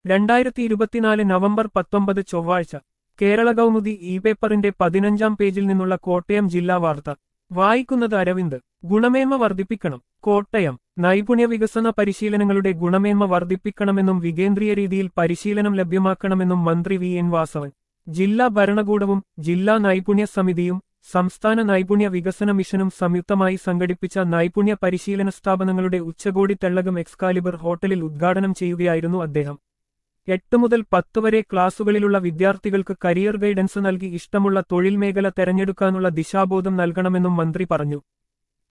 രണ്ടായിരത്തി ഇരുപത്തിനാല് നവംബർ പത്തൊമ്പത് ചൊവ്വാഴ്ച കേരള കൗമുദി ഇ പേപ്പറിന്റെ പതിനഞ്ചാം പേജിൽ നിന്നുള്ള കോട്ടയം ജില്ലാ വാർത്ത വായിക്കുന്നത് അരവിന്ദ് ഗുണമേന്മ വർദ്ധിപ്പിക്കണം കോട്ടയം നൈപുണ്യ വികസന പരിശീലനങ്ങളുടെ ഗുണമേന്മ വർദ്ധിപ്പിക്കണമെന്നും വികേന്ദ്രീയ രീതിയിൽ പരിശീലനം ലഭ്യമാക്കണമെന്നും മന്ത്രി വി എൻ വാസവൻ ജില്ലാ ഭരണകൂടവും ജില്ലാ നൈപുണ്യ സമിതിയും സംസ്ഥാന നൈപുണ്യ വികസന മിഷനും സംയുക്തമായി സംഘടിപ്പിച്ച നൈപുണ്യ പരിശീലന സ്ഥാപനങ്ങളുടെ ഉച്ചകോടി തെള്ളകം എക്സ്കാലിബർ ഹോട്ടലിൽ ഉദ്ഘാടനം ചെയ്യുകയായിരുന്നു അദ്ദേഹം എട്ട് മുതൽ പത്ത് വരെ ക്ലാസുകളിലുള്ള വിദ്യാർത്ഥികൾക്ക് കരിയർ ഗൈഡൻസ് നൽകി ഇഷ്ടമുള്ള തൊഴിൽ മേഖല തെരഞ്ഞെടുക്കാനുള്ള ദിശാബോധം നൽകണമെന്നും മന്ത്രി പറഞ്ഞു